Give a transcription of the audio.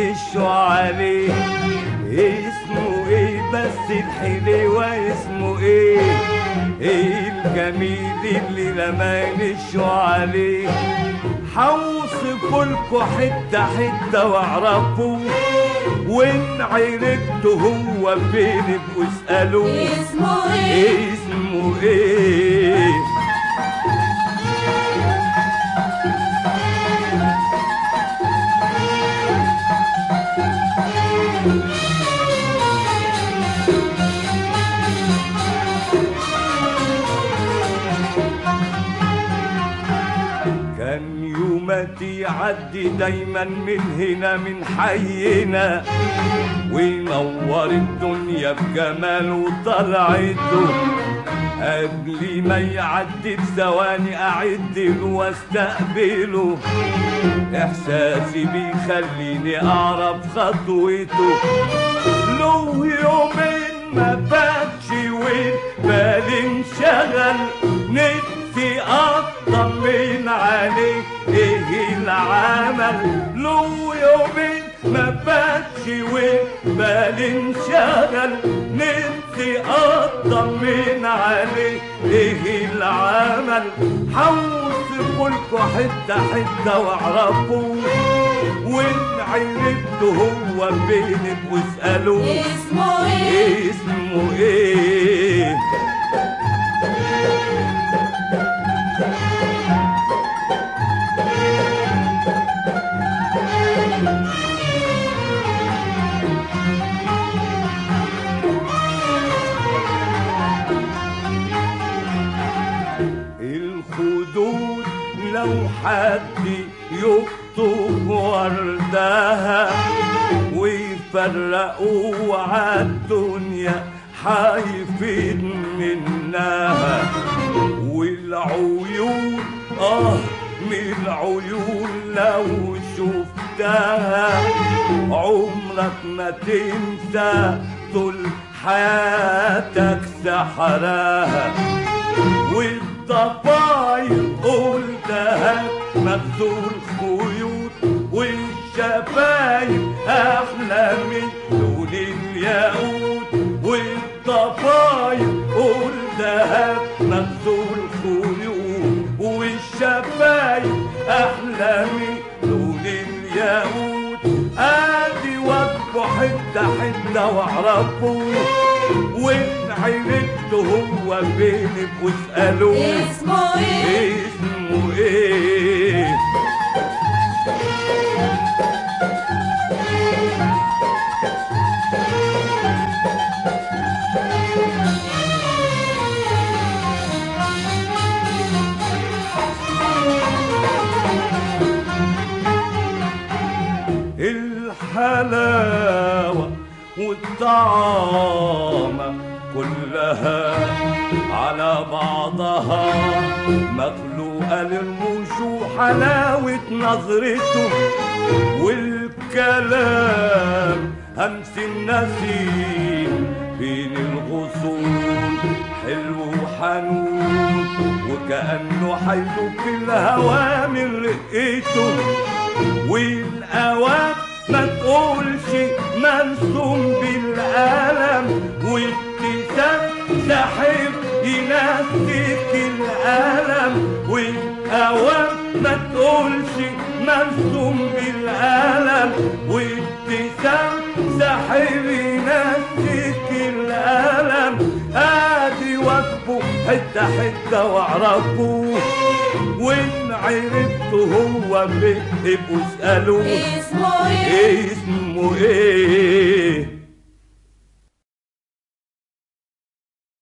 معلش عليه اسمه ايه بس الحلوة اسمه ايه ايه الجميل اللي رمانش عليه حوصفلكوا حتة حتة واعرفوا وان عرفتوا هو فين ابقوا اسألوه اسمه ايه اسمه ايه كان يوماتي يعدي دايما من هنا من حينا وينور الدنيا بجماله وطلعته قبل ما يعدي بثواني اعد له واستقبله احساسي بيخليني اعرف خطوته له يومين ما فاتش والبالي انشغل نفسي اطمن عليه ايه العمل له يومين ما فاتش والبالي انشغل نفسي اطمن عليه ايه العمل حوصفلكوا حتة حتة واعرفوا وان عرفتوا هو فين واسألوه اسمه ايه اسمه ايه الخدود لو حد يخطب وردها ويفرقوا عالدنيا حيفيد منها والعيون اه من العيون لو شفتها عمرك ما تنسى طول حياتك سحراها والضفاير قلتها مبذول خيوط والشفايف احلى من لون الياقوت والضفاير قلتها مبذول خيوط والشفايف احلى من لون الياقوت ادي وجبه حته حته واعرفه وان عرفته هو فين واسألوه اسمه ايه اسمه ايه الحلاوة والطعامة كلها على بعضها مخلوقة للرموش وحلاوة نظرته والكلام همس النسيم بين الغصون حلو وحنون وكأنه حيدوب في الهوى من رقته والأوام ما تقولش مرسوم بالقلم وابتسام ساحب ينسيك الألم والأوام ما تقولش مرسوم بالقلم وابتسام ساحب ينسيك الألم ادي واجبه حتة حتة واعرفه وان عرفته هو فين ابقوا اسألوه اسمه ايه اسمه ايه